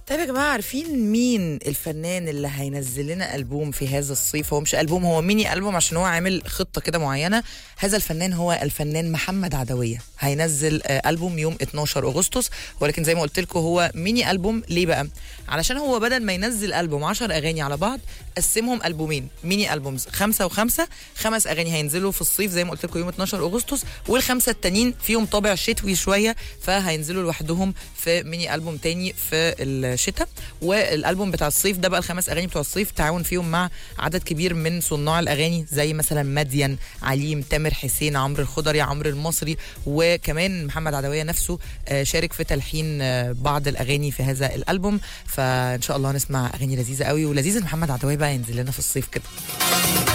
طيب يا جماعه عارفين مين الفنان اللي هينزل لنا البوم في هذا الصيف هو مش البوم هو ميني البوم عشان هو عامل خطه كده معينه هذا الفنان هو الفنان محمد عدويه هينزل آه، البوم يوم 12 اغسطس ولكن زي ما قلت لكم هو ميني البوم ليه بقى علشان هو بدل ما ينزل البوم 10 اغاني على بعض قسمهم البومين ميني البومز خمسه وخمسه خمس اغاني هينزلوا في الصيف زي ما قلت لكم يوم 12 اغسطس والخمسه التانيين فيهم طابع شتوي شويه فهينزلوا لوحدهم في ميني البوم تاني في الشتاء والالبوم بتاع الصيف ده بقى الخمس اغاني بتوع الصيف تعاون فيهم مع عدد كبير من صناع الاغاني زي مثلا مدين عليم تامر حسين عمرو الخضري عمرو المصري وكمان محمد عدويه نفسه آه، شارك في تلحين آه، بعض الاغاني في هذا الالبوم فان شاء الله هنسمع اغاني لذيذه قوي ولذيذ إن محمد عدويه بقى ينزل لنا في الصيف كده